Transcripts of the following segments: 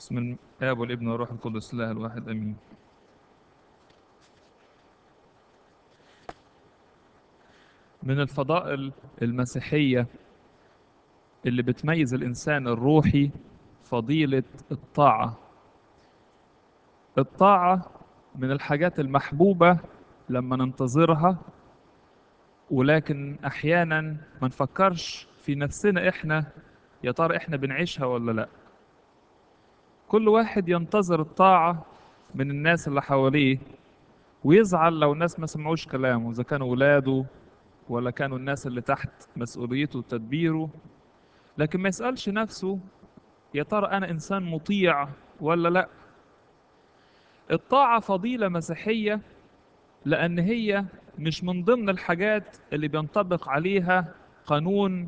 بسم الآب والابن والروح القدس الله الواحد آمين من الفضائل المسيحية اللي بتميز الإنسان الروحي فضيلة الطاعة الطاعة من الحاجات المحبوبة لما ننتظرها ولكن أحيانا ما نفكرش في نفسنا إحنا يا ترى إحنا بنعيشها ولا لأ كل واحد ينتظر الطاعة من الناس اللي حواليه ويزعل لو الناس ما سمعوش كلامه إذا كانوا ولاده ولا كانوا الناس اللي تحت مسؤوليته وتدبيره لكن ما يسألش نفسه يا ترى أنا إنسان مطيع ولا لأ الطاعة فضيلة مسيحية لأن هي مش من ضمن الحاجات اللي بينطبق عليها قانون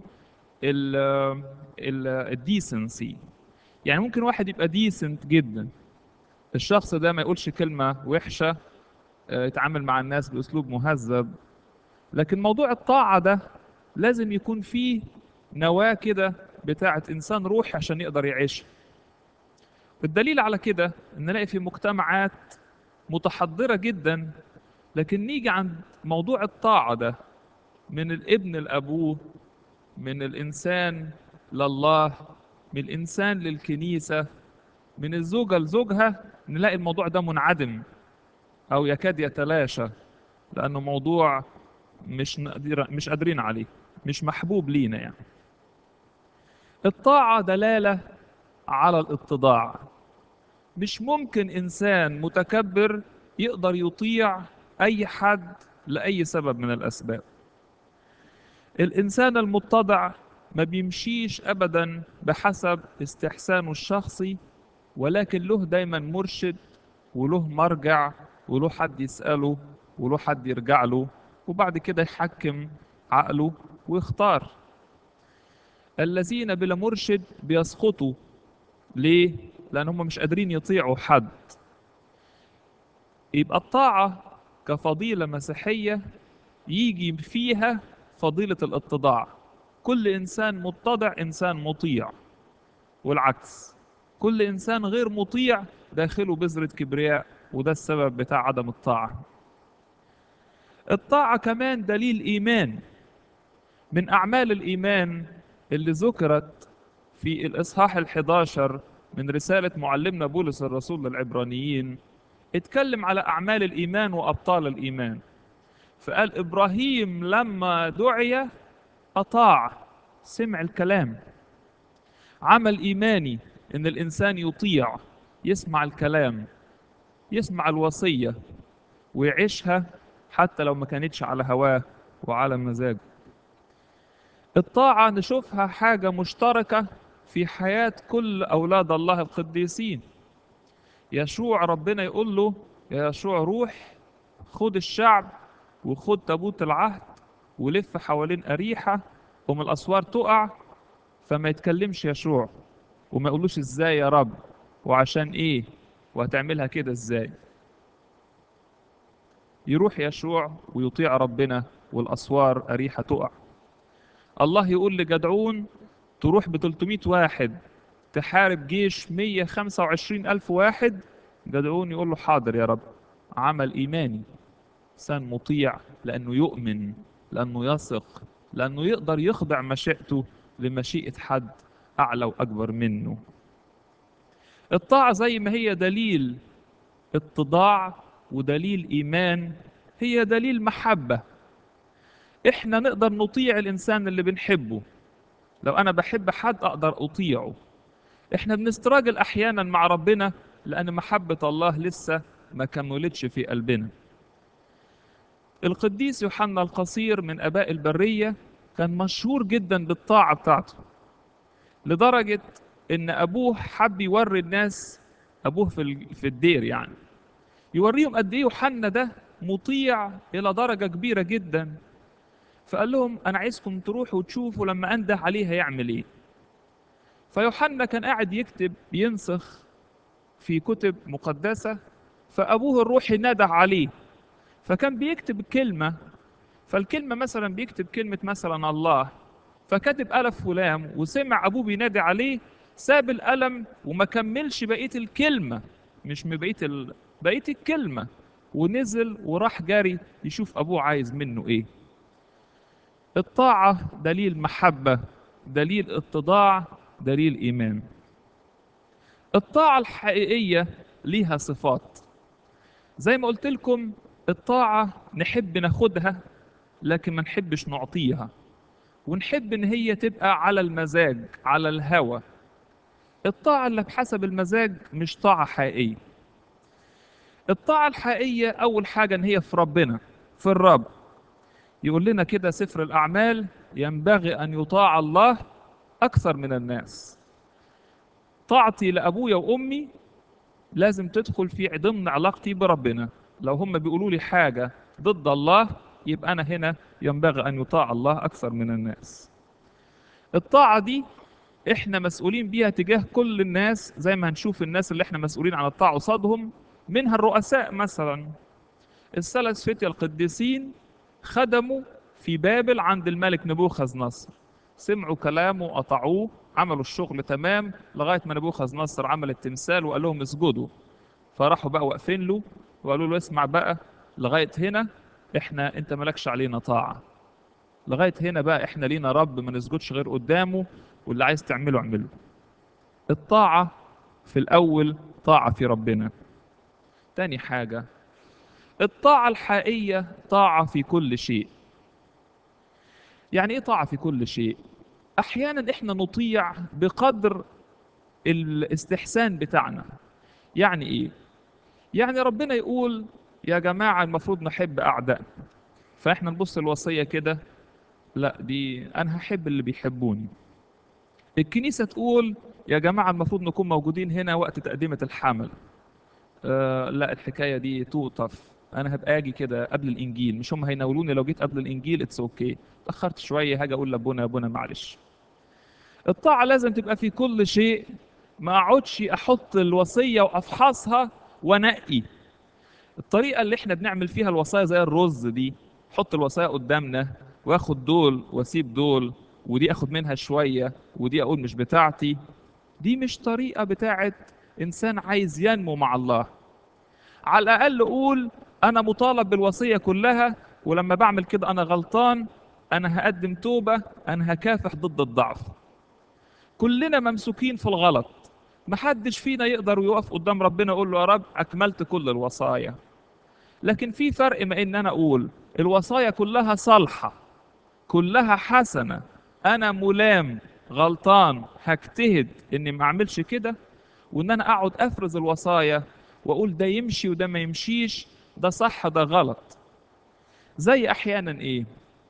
الديسنسي يعني ممكن واحد يبقى ديسنت جدا الشخص ده ما يقولش كلمة وحشة آه، يتعامل مع الناس بأسلوب مهذب لكن موضوع الطاعة ده لازم يكون فيه نواة كده بتاعة إنسان روحي عشان يقدر يعيشها الدليل على كده إن نلاقي في مجتمعات متحضرة جدا لكن نيجي عند موضوع الطاعة ده من الابن لأبوه من الإنسان لله من الإنسان للكنيسة من الزوجة لزوجها نلاقي الموضوع ده منعدم أو يكاد يتلاشى لأنه موضوع مش نقدر مش قادرين عليه مش محبوب لينا يعني الطاعة دلالة على الاتضاع مش ممكن إنسان متكبر يقدر يطيع أي حد لأي سبب من الأسباب الإنسان المتضع ما بيمشيش أبدا بحسب استحسانه الشخصي ولكن له دايما مرشد وله مرجع وله حد يسأله وله حد يرجع له وبعد كده يحكم عقله ويختار الذين بلا مرشد بيسقطوا ليه؟ لأن هم مش قادرين يطيعوا حد يبقى الطاعة كفضيلة مسيحية يجي فيها فضيلة الاتضاع كل إنسان متضع إنسان مطيع والعكس كل إنسان غير مطيع داخله بذرة كبرياء وده السبب بتاع عدم الطاعة الطاعة كمان دليل إيمان من أعمال الإيمان اللي ذكرت في الإصحاح الحداشر من رسالة معلمنا بولس الرسول للعبرانيين اتكلم على أعمال الإيمان وأبطال الإيمان فقال إبراهيم لما دعي أطاع سمع الكلام عمل إيماني إن الإنسان يطيع يسمع الكلام يسمع الوصية ويعيشها حتى لو ما كانتش على هواه وعلى مزاجه الطاعة نشوفها حاجة مشتركة في حياة كل أولاد الله القديسين يشوع ربنا يقول له يا يشوع روح خد الشعب وخد تابوت العهد ولف حوالين أريحة ومن الأسوار تقع فما يتكلمش يشوع وما يقولوش ازاي يا رب وعشان ايه وهتعملها كده ازاي يروح يشوع ويطيع ربنا والأسوار أريحة تقع الله يقول لجدعون تروح ب 300 واحد تحارب جيش 125 ألف واحد جدعون يقول له حاضر يا رب عمل إيماني إنسان مطيع لأنه يؤمن لأنه يثق لأنه يقدر يخضع مشيئته لمشيئة حد أعلى وأكبر منه الطاعة زي ما هي دليل اتضاع ودليل إيمان هي دليل محبة إحنا نقدر نطيع الإنسان اللي بنحبه لو أنا بحب حد أقدر أطيعه إحنا بنستراجل أحيانا مع ربنا لأن محبة الله لسه ما كملتش في قلبنا القديس يوحنا القصير من أباء البرية كان مشهور جدا بالطاعة بتاعته لدرجة إن أبوه حب يوري الناس أبوه في في الدير يعني يوريهم قد إيه يوحنا ده مطيع إلى درجة كبيرة جدا فقال لهم أنا عايزكم تروحوا وتشوفوا لما أنده عليه هيعمل إيه فيوحنا كان قاعد يكتب ينسخ في كتب مقدسة فأبوه الروحي نده عليه فكان بيكتب كلمة فالكلمة مثلا بيكتب كلمة مثلا الله فكاتب ألف ولام وسمع أبوه بينادي عليه ساب القلم وما كملش بقية الكلمة مش من بقية ال... بقية الكلمة ونزل وراح جاري يشوف أبوه عايز منه إيه الطاعة دليل محبة دليل اتضاع دليل إيمان الطاعة الحقيقية ليها صفات زي ما قلت لكم الطاعة نحب ناخدها لكن ما نحبش نعطيها ونحب ان هي تبقى على المزاج على الهوى الطاعة اللي بحسب المزاج مش طاعة حقيقية الطاعة الحقيقية أول حاجة إن هي في ربنا في الرب يقول لنا كده سفر الأعمال ينبغي أن يطاع الله أكثر من الناس طاعتي لأبويا وأمي لازم تدخل في ضمن علاقتي بربنا لو هم بيقولوا لي حاجة ضد الله يبقى أنا هنا ينبغي أن يطاع الله أكثر من الناس الطاعة دي إحنا مسؤولين بيها تجاه كل الناس زي ما هنشوف الناس اللي إحنا مسؤولين عن الطاعة قصادهم منها الرؤساء مثلا الثلاث فتية القديسين خدموا في بابل عند الملك نبوخذ نصر سمعوا كلامه قطعوه عملوا الشغل تمام لغاية ما نبوخذ نصر عمل التمثال وقال لهم اسجدوا فراحوا بقى واقفين له وقالوا له اسمع بقى لغاية هنا احنا انت مالكش علينا طاعة لغاية هنا بقى احنا لينا رب ما نسجدش غير قدامه واللي عايز تعمله اعمله الطاعة في الأول طاعة في ربنا تاني حاجة الطاعة الحقيقية طاعة في كل شيء يعني ايه طاعة في كل شيء احيانا احنا نطيع بقدر الاستحسان بتاعنا يعني ايه يعني ربنا يقول يا جماعة المفروض نحب أعدائنا فإحنا نبص الوصية كده لا دي أنا هحب اللي بيحبوني الكنيسة تقول يا جماعة المفروض نكون موجودين هنا وقت تقدمة الحمل آه لا الحكاية دي توطف أنا هبقى أجي كده قبل الإنجيل مش هم هيناولوني لو جيت قبل الإنجيل اتس أوكي تأخرت شوية هاجي أقول لأبونا يا أبونا معلش الطاعة لازم تبقى في كل شيء ما أقعدش أحط الوصية وأفحصها وأنقي الطريقة اللي احنا بنعمل فيها الوصايا زي الرز دي حط الوصايا قدامنا واخد دول واسيب دول ودي اخد منها شوية ودي اقول مش بتاعتي دي مش طريقة بتاعت انسان عايز ينمو مع الله على الاقل قول انا مطالب بالوصية كلها ولما بعمل كده انا غلطان انا هقدم توبة انا هكافح ضد الضعف كلنا ممسوكين في الغلط محدش فينا يقدر يقف قدام ربنا يقول له يا رب اكملت كل الوصايا لكن في فرق ما ان انا اقول الوصايا كلها صالحة كلها حسنة انا ملام غلطان هجتهد اني ما اعملش كده وان انا اقعد افرز الوصايا واقول ده يمشي وده ما يمشيش ده صح ده غلط زي احيانا ايه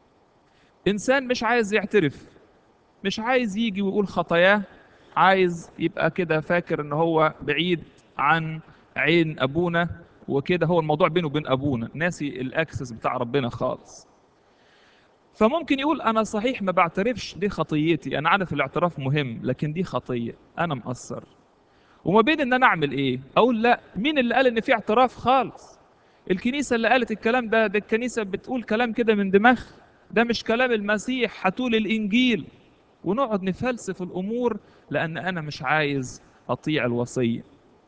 انسان مش عايز يعترف مش عايز يجي ويقول خطاياه عايز يبقى كده فاكر ان هو بعيد عن عين ابونا وكده هو الموضوع بينه وبين ابونا ناسي الاكسس بتاع ربنا خالص فممكن يقول انا صحيح ما بعترفش دي خطيتي انا عارف الاعتراف مهم لكن دي خطيه انا مقصر وما بين ان انا اعمل ايه اقول لا مين اللي قال ان في اعتراف خالص الكنيسه اللي قالت الكلام ده ده الكنيسه بتقول كلام كده من دماغ ده مش كلام المسيح هتقول الانجيل ونقعد نفلسف الامور لان انا مش عايز اطيع الوصيه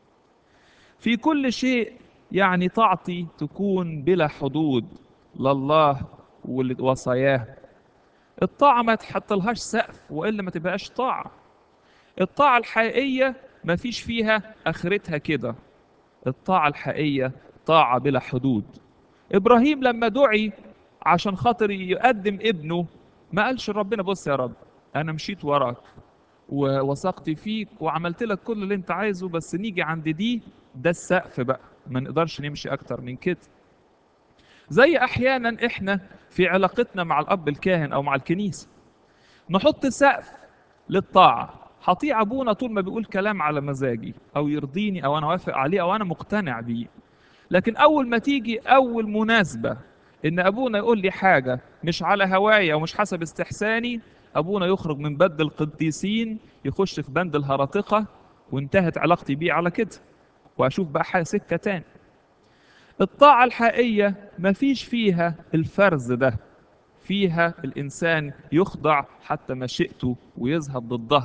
في كل شيء يعني طاعتي تكون بلا حدود لله ووصاياه الطاعه ما تحطلهاش سقف والا ما تبقاش طاعه الطاعه الحقيقيه ما فيش فيها اخرتها كده الطاعه الحقيقيه طاعه بلا حدود ابراهيم لما دعي عشان خاطر يقدم ابنه ما قالش ربنا بص يا رب انا مشيت وراك ووثقت فيك وعملت لك كل اللي انت عايزه بس نيجي عند دي ده السقف بقى ما نقدرش نمشي اكتر من كده زي احيانا احنا في علاقتنا مع الاب الكاهن او مع الكنيسه نحط سقف للطاعه هطيع ابونا طول ما بيقول كلام على مزاجي او يرضيني او انا وافق عليه او انا مقتنع بيه لكن اول ما تيجي اول مناسبه ان ابونا يقول لي حاجه مش على هوايا ومش حسب استحساني ابونا يخرج من بند القديسين يخش في بند الهرطقه وانتهت علاقتي بيه على كده واشوف بقى حاجه سكه تاني الطاعه الحقيقيه مفيش فيها الفرز ده فيها الانسان يخضع حتى مشيئته ويذهب ضدها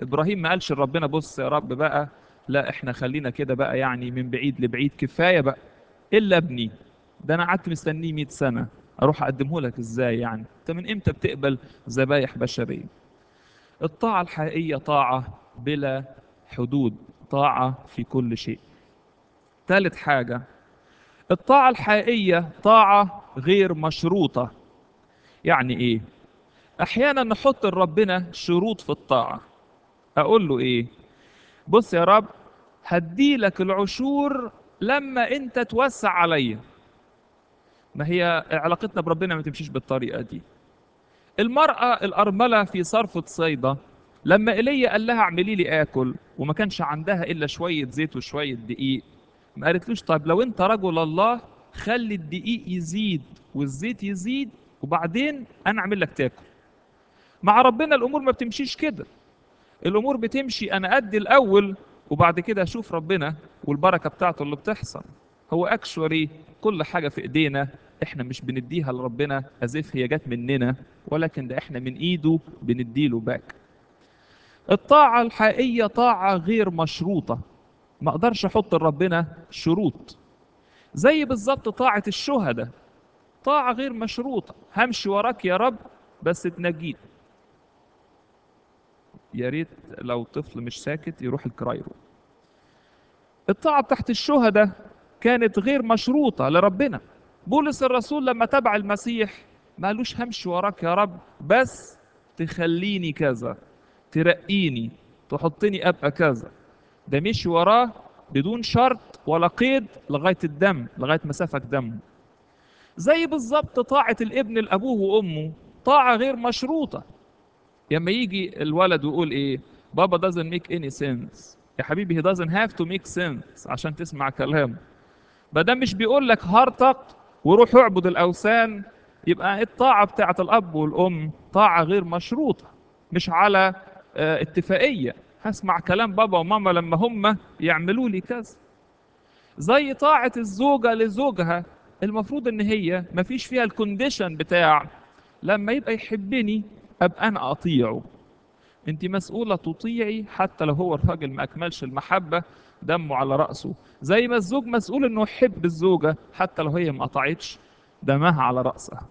ابراهيم ما قالش لربنا بص يا رب بقى لا احنا خلينا كده بقى يعني من بعيد لبعيد كفايه بقى الا ابني ده انا قعدت مستنيه 100 سنه اروح اقدمه لك ازاي يعني انت من امتى بتقبل ذبايح بشريه الطاعه الحقيقيه طاعه بلا حدود طاعه في كل شيء ثالث حاجه الطاعه الحقيقيه طاعه غير مشروطه يعني ايه احيانا نحط لربنا شروط في الطاعه اقول له ايه بص يا رب هديلك العشور لما انت توسع عليا ما هي علاقتنا بربنا ما تمشيش بالطريقه دي المراه الارمله في صرفة صيدا لما ايليا قال لها اعملي لي اكل وما كانش عندها الا شويه زيت وشويه دقيق ما قالتلوش طيب لو انت رجل الله خلي الدقيق يزيد والزيت يزيد وبعدين انا اعمل لك تاكل مع ربنا الامور ما بتمشيش كده الامور بتمشي انا ادي الاول وبعد كده اشوف ربنا والبركه بتاعته اللي بتحصل هو اكشوري كل حاجه في ايدينا احنا مش بنديها لربنا ازيف هي جت مننا ولكن ده احنا من ايده بنديله باك الطاعه الحقيقيه طاعه غير مشروطه ما اقدرش احط لربنا شروط زي بالظبط طاعه الشهداء طاعه غير مشروطه همشي وراك يا رب بس تنجيني يا ريت لو طفل مش ساكت يروح الكرايرو الطاعة بتاعت الشهداء كانت غير مشروطة لربنا بولس الرسول لما تبع المسيح ما قالوش همشي وراك يا رب بس تخليني كذا ترقيني تحطني ابقى كذا ده مشي وراه بدون شرط ولا قيد لغاية الدم لغاية مسافة دم زي بالظبط طاعة الابن لأبوه وأمه طاعة غير مشروطة لما يجي الولد ويقول ايه بابا doesn't make any sense يا حبيبي he doesn't have to make sense عشان تسمع كلامه ما دام مش بيقول لك هرطق وروح اعبد الاوثان يبقى الطاعه بتاعه الاب والام طاعه غير مشروطه مش على اه اتفاقيه هسمع كلام بابا وماما لما هم يعملوا لي كذا زي طاعه الزوجه لزوجها المفروض ان هي ما فيش فيها الكونديشن بتاع لما يبقى يحبني ابقى انا اطيعه انت مسؤولة تطيعي حتى لو هو الراجل ما اكملش المحبة دمه على رأسه زي ما الزوج مسؤول انه يحب الزوجة حتى لو هي ما قطعتش دمها على رأسها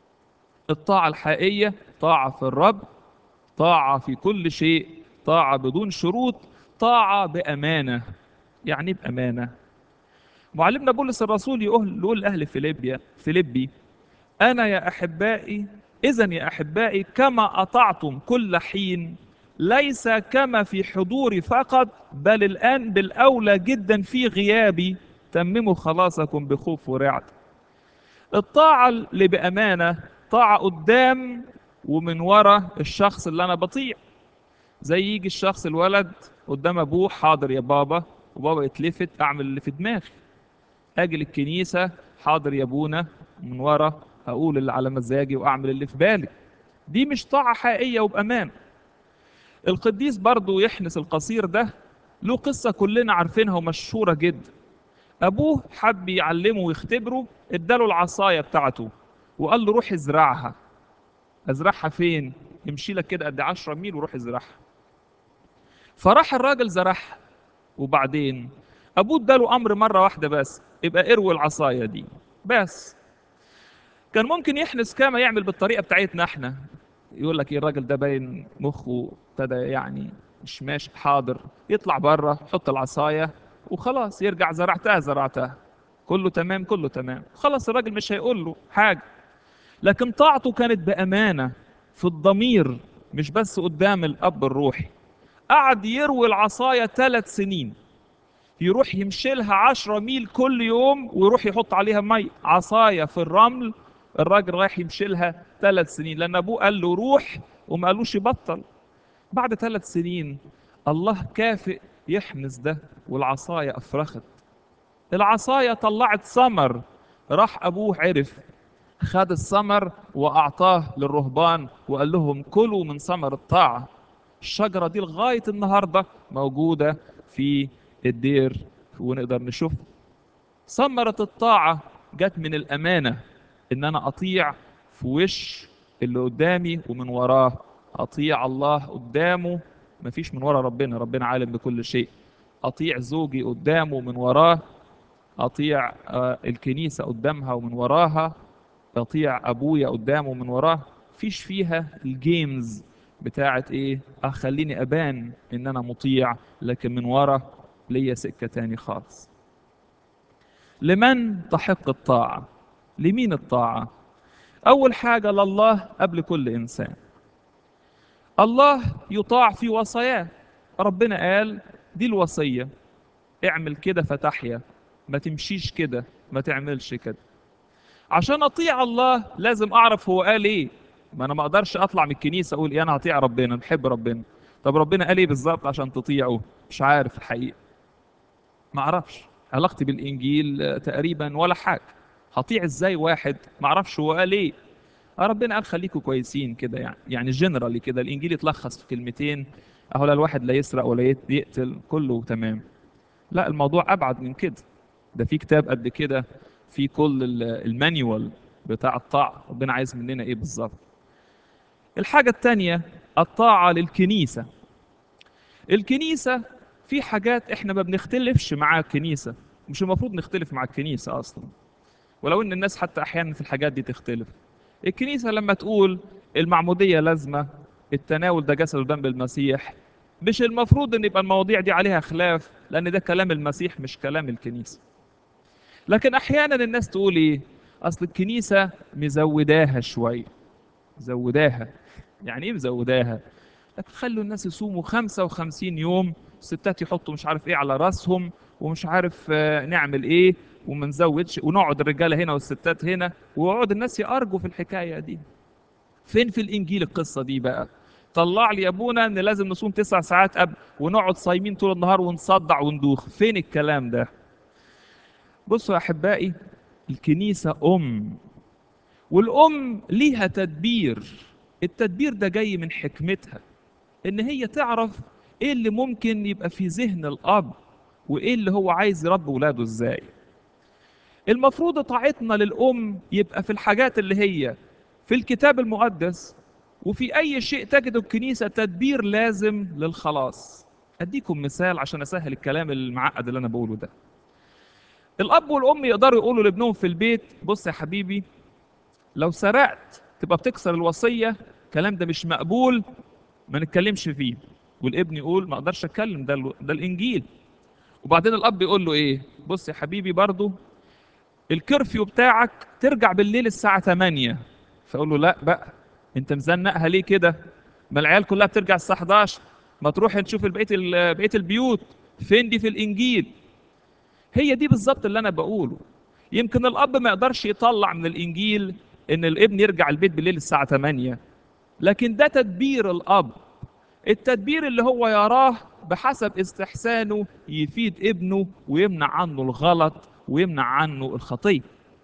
الطاعة الحقيقية طاعة في الرب طاعة في كل شيء طاعة بدون شروط طاعة بأمانة يعني بأمانة معلمنا بولس الرسول يقول يقول لأهل فيليبيا فيليبي أنا يا أحبائي إذا يا أحبائي كما أطعتم كل حين ليس كما في حضوري فقط بل الآن بالأولى جدا في غيابي تمموا خلاصكم بخوف ورعد الطاعة اللي بأمانة طاعة قدام ومن ورا الشخص اللي أنا بطيع زي يجي الشخص الولد قدام أبوه حاضر يا بابا وبابا يتلفت أعمل اللي في دماغي أجي الكنيسة حاضر يا أبونا من ورا اقول اللي على مزاجي واعمل اللي في بالي دي مش طاعه حقيقيه وبامان القديس برضو يحنس القصير ده له قصه كلنا عارفينها ومشهوره جدا ابوه حب يعلمه ويختبره اداله العصايه بتاعته وقال له روح ازرعها ازرعها فين يمشي لك كده قد 10 ميل وروح ازرعها فراح الراجل زرعها وبعدين ابوه اداله امر مره واحده بس يبقى اروي العصايه دي بس كان ممكن يحنس كما يعمل بالطريقه بتاعتنا احنا يقول لك ايه الراجل ده باين مخه ابتدى يعني مش ماشي حاضر يطلع بره يحط العصايه وخلاص يرجع زرعتها زرعتها كله تمام كله تمام خلاص الراجل مش هيقول له حاجه لكن طاعته كانت بامانه في الضمير مش بس قدام الاب الروحي قعد يروي العصايه ثلاث سنين يروح يمشي لها 10 ميل كل يوم ويروح يحط عليها مي عصايه في الرمل الراجل رايح يمشي لها ثلاث سنين لان ابوه قال له روح وما قالوش يبطل بعد ثلاث سنين الله كافئ يحنس ده والعصايه افرخت العصايه طلعت ثمر راح ابوه عرف خد الثمر واعطاه للرهبان وقال لهم كلوا من ثمر الطاعه الشجره دي لغايه النهارده موجوده في الدير ونقدر نشوف ثمره الطاعه جت من الامانه ان انا اطيع في وش اللي قدامي ومن وراه اطيع الله قدامه مفيش من ورا ربنا ربنا عالم بكل شيء اطيع زوجي قدامه ومن وراه اطيع آه، الكنيسه قدامها ومن وراها اطيع ابويا قدامه ومن وراه فيش فيها الجيمز بتاعت ايه اخليني ابان ان انا مطيع لكن من ورا ليا سكه تاني خالص لمن تحق الطاعه لمين الطاعه اول حاجه لله قبل كل انسان الله يطاع في وصاياه ربنا قال دي الوصيه اعمل كده فتحيا ما تمشيش كده ما تعملش كده عشان اطيع الله لازم اعرف هو قال ايه ما انا ما اقدرش اطلع من الكنيسه اقول ايه انا هطيع ربنا بحب ربنا طب ربنا قال ايه بالظبط عشان تطيعه مش عارف الحقيقه ما اعرفش علاقتي بالانجيل آه، تقريبا ولا حاجه هطيع ازاي واحد ما اعرفش هو قال ايه آه، ربنا قال خليكوا كويسين كده يعني يعني جنرالي كده الانجيل يتلخص في كلمتين اهو لا الواحد لا يسرق ولا يت- يقتل كله تمام لا الموضوع ابعد من كده ده في كتاب قد كده في كل ال- المانيوال بتاع الطاعه ربنا عايز مننا ايه بالظبط الحاجه الثانيه الطاعه للكنيسه الكنيسه في حاجات احنا ما بنختلفش مع الكنيسه مش المفروض نختلف مع الكنيسه اصلا ولو ان الناس حتى احيانا في الحاجات دي تختلف الكنيسه لما تقول المعموديه لازمه التناول ده جسد ودم المسيح مش المفروض ان يبقى المواضيع دي عليها خلاف لان ده كلام المسيح مش كلام الكنيسه لكن احيانا الناس تقول ايه اصل الكنيسه مزوداها شويه زوداها يعني ايه مزوداها لكن خلوا الناس يصوموا 55 يوم الستات يحطوا مش عارف ايه على راسهم ومش عارف آه، نعمل ايه وما نزودش ونقعد الرجاله هنا والستات هنا ويقعد الناس يأرجوا في الحكايه دي فين في الانجيل القصه دي بقى طلع لي يا ابونا ان لازم نصوم تسع ساعات قبل ونقعد صايمين طول النهار ونصدع وندوخ فين الكلام ده بصوا يا احبائي الكنيسه ام والام ليها تدبير التدبير ده جاي من حكمتها ان هي تعرف ايه اللي ممكن يبقى في ذهن الاب وايه اللي هو عايز يربي ولاده ازاي المفروض طاعتنا للام يبقى في الحاجات اللي هي في الكتاب المقدس وفي اي شيء تجد الكنيسه تدبير لازم للخلاص اديكم مثال عشان اسهل الكلام المعقد اللي انا بقوله ده الاب والام يقدروا يقولوا لابنهم في البيت بص يا حبيبي لو سرقت تبقى بتكسر الوصيه الكلام ده مش مقبول ما نتكلمش فيه والابن يقول ما اقدرش اتكلم ده ال- ده الانجيل وبعدين الاب يقول له ايه بص يا حبيبي برضو الكرفيو بتاعك ترجع بالليل الساعه 8 فاقول له لا بقى انت مزنقها ليه كده ما العيال كلها بترجع الساعه 11 ما تروح نشوف بقيه ال- بقيه البيوت فين دي في الانجيل هي دي بالظبط اللي انا بقوله يمكن الاب ما يقدرش يطلع من الانجيل ان الابن يرجع البيت بالليل الساعه 8 لكن ده تدبير الاب التدبير اللي هو يراه بحسب استحسانه يفيد ابنه ويمنع عنه الغلط ويمنع عنه الخطيه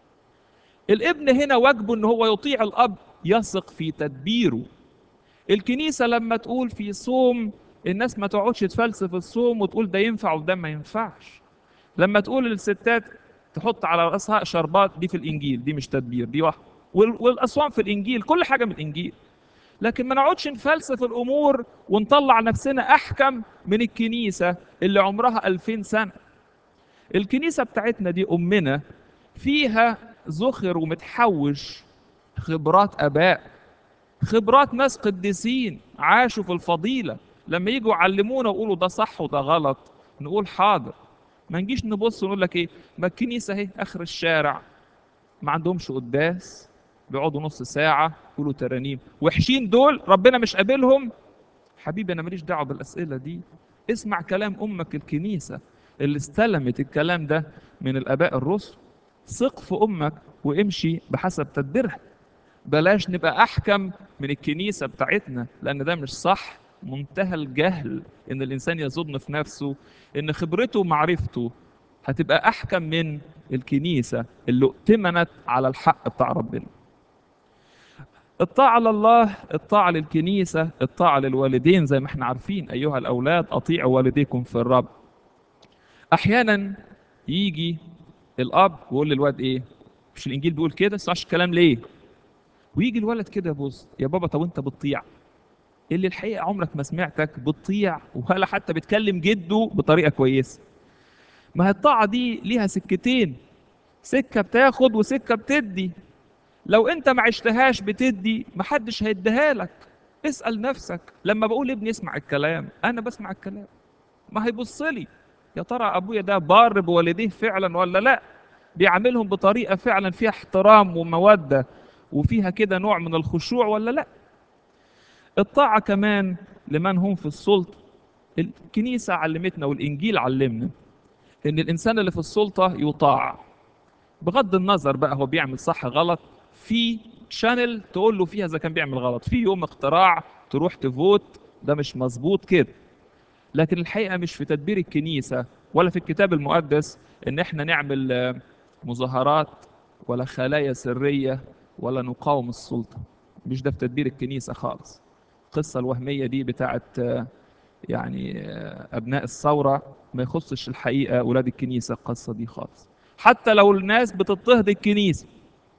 الابن هنا واجبه ان هو يطيع الاب يثق في تدبيره الكنيسه لما تقول في صوم الناس ما تقعدش تفلسف الصوم وتقول ده ينفع وده ما ينفعش لما تقول للستات تحط على راسها شربات دي في الانجيل دي مش تدبير دي واحده وال- والاصوام في الانجيل كل حاجه من الانجيل لكن ما نقعدش نفلسف الامور ونطلع نفسنا احكم من الكنيسه اللي عمرها 2000 سنه الكنيسه بتاعتنا دي امنا فيها زخر ومتحوش خبرات اباء خبرات ناس قديسين عاشوا في الفضيله لما يجوا يعلمونا ويقولوا ده صح وده غلط نقول حاضر ما نجيش نبص ونقول لك ايه ما الكنيسه اهي اخر الشارع ما عندهمش قداس بيقعدوا نص ساعه يقولوا ترانيم وحشين دول ربنا مش قابلهم حبيبي انا ماليش دعوه بالاسئله دي اسمع كلام امك الكنيسه اللي استلمت الكلام ده من الاباء الرسل ثق في امك وامشي بحسب تدبيرها بلاش نبقى احكم من الكنيسه بتاعتنا لان ده مش صح منتهى الجهل ان الانسان يظن في نفسه ان خبرته ومعرفته هتبقى احكم من الكنيسه اللي اؤتمنت على الحق بتاع ربنا الطاعة لله الطاعة للكنيسة الطاعة للوالدين زي ما احنا عارفين أيها الأولاد أطيعوا والديكم في الرب أحيانا يجي الأب ويقول للواد إيه مش الإنجيل بيقول كده بس الكلام ليه ويجي الولد كده يبص يا بابا طب أنت بتطيع اللي الحقيقه عمرك ما سمعتك بتطيع ولا حتى بتكلم جده بطريقه كويسه ما هي الطاعه دي ليها سكتين سكه بتاخد وسكه بتدي لو انت ما عشتهاش بتدي محدش هيديها لك اسال نفسك لما بقول ابني اسمع الكلام انا بسمع الكلام ما هيبص لي يا ترى ابويا ده بار بوالديه فعلا ولا لا بيعاملهم بطريقه فعلا فيها احترام وموده وفيها كده نوع من الخشوع ولا لا الطاعه كمان لمن هم في السلطه الكنيسه علمتنا والانجيل علمنا ان الانسان اللي في السلطه يطاع بغض النظر بقى هو بيعمل صح غلط في شانل تقول له فيها اذا كان بيعمل غلط في يوم اختراع تروح تفوت ده مش مظبوط كده لكن الحقيقه مش في تدبير الكنيسه ولا في الكتاب المقدس ان احنا نعمل آه، مظاهرات ولا خلايا سريه ولا نقاوم السلطه مش ده في تدبير الكنيسه خالص القصه الوهميه دي بتاعت آه، يعني آه، ابناء الثوره ما يخصش الحقيقه اولاد الكنيسه القصه دي خالص حتى لو الناس بتضطهد الكنيسه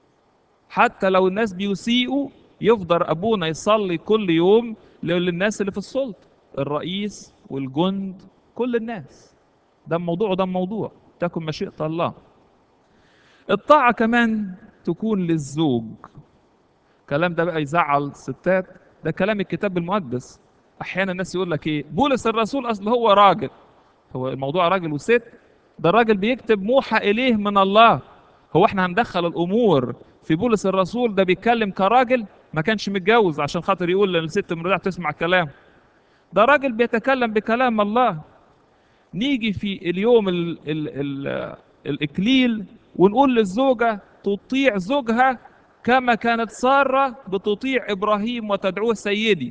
حتى لو الناس بيسيئوا يفضل ابونا يصلي كل يوم للناس اللي في السلطه الرئيس والجند كل الناس ده موضوع وده موضوع تكن مشيئة الله الطاعة كمان تكون للزوج كلام ده بقى يزعل ستات ده كلام الكتاب المقدس احيانا الناس يقول لك ايه بولس الرسول اصل هو راجل هو الموضوع راجل وست ده الراجل بيكتب موحى اليه من الله هو احنا هندخل الامور في بولس الرسول ده بيتكلم كراجل ما كانش متجوز عشان خاطر يقول للست مرضعة تسمع كلام ده راجل بيتكلم بكلام الله نيجي في اليوم ال ال ال الإكليل ونقول للزوجة تطيع زوجها كما كانت سارة بتطيع إبراهيم وتدعوه سيدي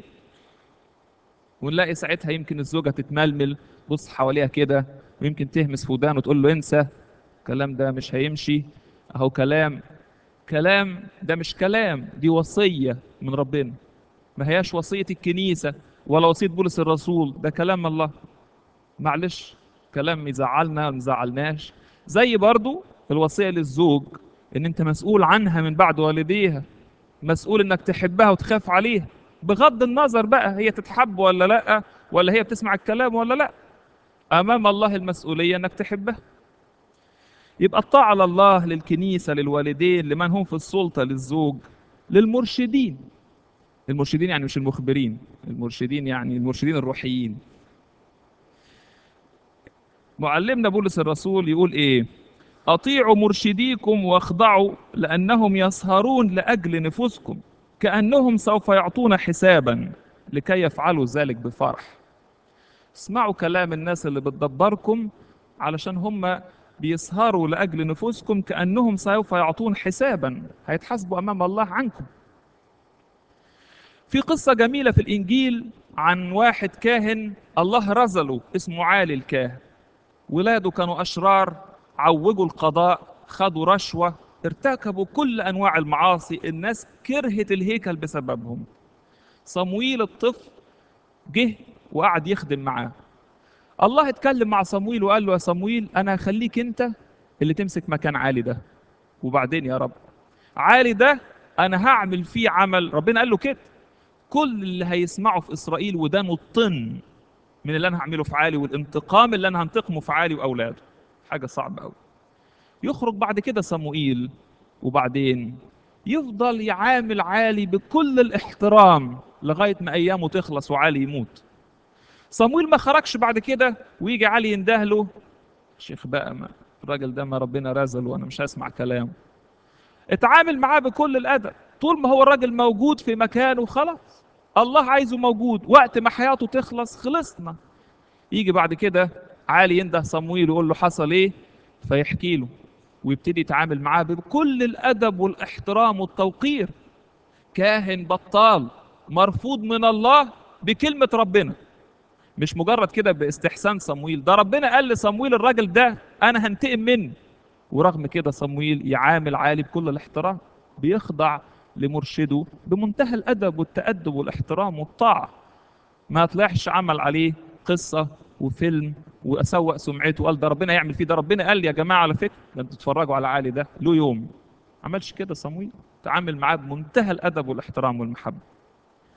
ونلاقي ساعتها يمكن الزوجة تتململ بص حواليها كده ويمكن تهمس في ودانه وتقول له انسى الكلام ده مش هيمشي اهو كلام كلام ده مش كلام دي وصية من ربنا ما هياش وصية الكنيسة ولا وصية بولس الرسول ده كلام الله معلش كلام يزعلنا وما يزعلناش زي برضو الوصية للزوج ان انت مسؤول عنها من بعد والديها مسؤول انك تحبها وتخاف عليها بغض النظر بقى هي تتحب ولا لا ولا هي بتسمع الكلام ولا لا امام الله المسؤولية انك تحبها يبقى الطاعة لله للكنيسة للوالدين لمن هم في السلطة للزوج للمرشدين المرشدين يعني مش المخبرين المرشدين يعني المرشدين الروحيين معلمنا بولس الرسول يقول ايه اطيعوا مرشديكم واخضعوا لانهم يسهرون لاجل نفوسكم كانهم سوف يعطون حسابا لكي يفعلوا ذلك بفرح اسمعوا كلام الناس اللي بتدبركم علشان هم بيسهروا لاجل نفوسكم كانهم سوف يعطون حسابا هيتحاسبوا امام الله عنكم في قصة جميلة في الإنجيل عن واحد كاهن الله رزله اسمه عالي الكاهن ولاده كانوا أشرار عوجوا القضاء خدوا رشوة ارتكبوا كل أنواع المعاصي الناس كرهت الهيكل بسببهم صمويل الطفل جه وقعد يخدم معاه الله اتكلم مع صمويل وقال له يا صمويل أنا هخليك أنت اللي تمسك مكان عالي ده وبعدين يا رب عالي ده أنا هعمل فيه عمل ربنا قال له كده كل اللي هيسمعه في اسرائيل ودانه الطن من اللي انا هعمله في عالي والانتقام اللي انا هنتقمه في عالي واولاده حاجه صعبه قوي يخرج بعد كده صموئيل وبعدين يفضل يعامل عالي بكل الاحترام لغايه ما ايامه تخلص وعالي يموت صمويل ما خرجش بعد كده ويجي علي يندهله شيخ بقى ما الراجل ده ما ربنا رزل وانا مش هسمع كلامه اتعامل معاه بكل الادب طول ما هو الراجل موجود في مكانه خلاص الله عايزه موجود وقت ما حياته تخلص خلصنا يجي بعد كده عالي ينده صمويل ويقول له حصل ايه فيحكي له ويبتدي يتعامل معاه بكل الادب والاحترام والتوقير كاهن بطال مرفوض من الله بكلمة ربنا مش مجرد كده باستحسان صمويل ده ربنا قال لصمويل الراجل ده انا هنتقم منه ورغم كده صمويل يعامل عالي بكل الاحترام بيخضع لمرشده بمنتهى الادب والتادب والاحترام والطاعه ما طلعش عمل عليه قصه وفيلم واسوق سمعته وقال ده ربنا يعمل فيه ده ربنا قال يا جماعه على فكره ده انتوا تتفرجوا على عالي ده له يوم عملش كده صمويل تعامل معاه بمنتهى الادب والاحترام والمحبه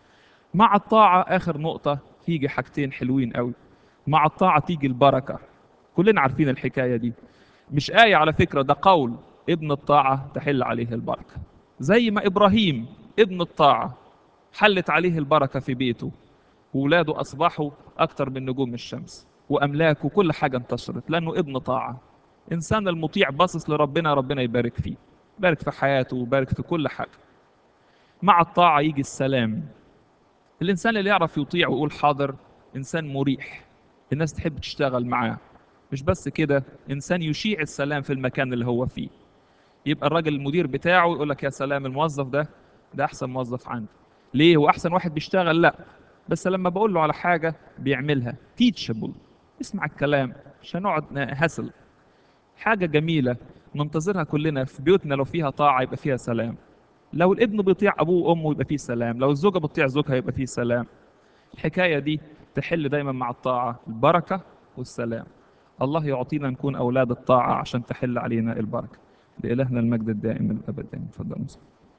مع الطاعة آخر نقطة تيجي حاجتين حلوين قوي مع الطاعة تيجي البركة كلنا عارفين الحكاية دي مش آية على فكرة ده قول ابن الطاعة تحل عليه البركة زي ما إبراهيم ابن الطاعة حلت عليه البركة في بيته وولاده أصبحوا أكتر من نجوم الشمس وأملاكه وكل حاجة انتشرت لأنه ابن طاعة إنسان المطيع باصص لربنا ربنا يبارك فيه يبارك في حياته ويبارك في كل حاجة مع الطاعة يجي السلام الإنسان اللي يعرف يطيع ويقول حاضر إنسان مريح الناس تحب تشتغل معاه مش بس كده إنسان يشيع السلام في المكان اللي هو فيه يبقى الراجل المدير بتاعه يقول لك يا سلام الموظف ده ده أحسن موظف عندي ليه هو أحسن واحد بيشتغل لا بس لما بقول له على حاجة بيعملها تيتشابل اسمع الكلام مش هنقعد هسل حاجة جميلة ننتظرها كلنا في بيوتنا لو فيها طاعة يبقى فيها سلام لو الابن بيطيع أبوه وأمه يبقى فيه سلام لو الزوجة بتطيع زوجها يبقى فيه سلام الحكاية دي تحل دايما مع الطاعة البركة والسلام الله يعطينا نكون أولاد الطاعة عشان تحل علينا البركة لإلهنا المجد الدائم الأبد اتفضل